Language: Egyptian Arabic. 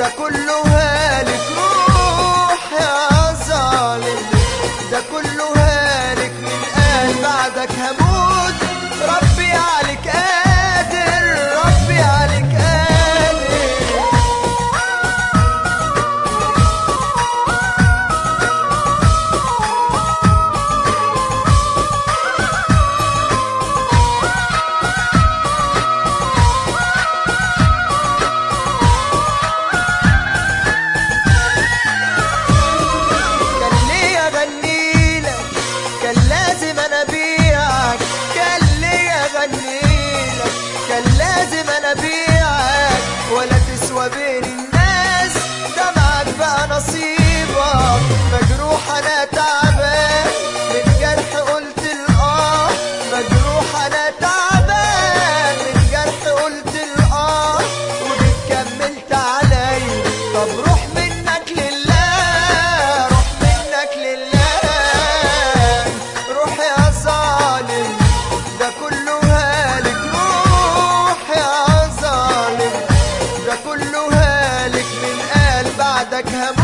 ده كله هالك روح يا ظالم ده كله هالك من قال بعدك هموت ربي عليك قادر ربي عليك قادر كان ليه اغني لك كان لازم انا ابيعك كان ليه اغني لك كان لازم انا ابيعك ولا تسوى بين الناس دمعك بقى نصيبك مجروح انا تعبان من جرح قلت الاه مجروح انا تعبان من جرح قلت الاه وجيت كملت علي طب روح منك لله روح منك لله روح يا ظالم ده كله هالك روح يا ظالم ده كله هالك من قال بعدك هموت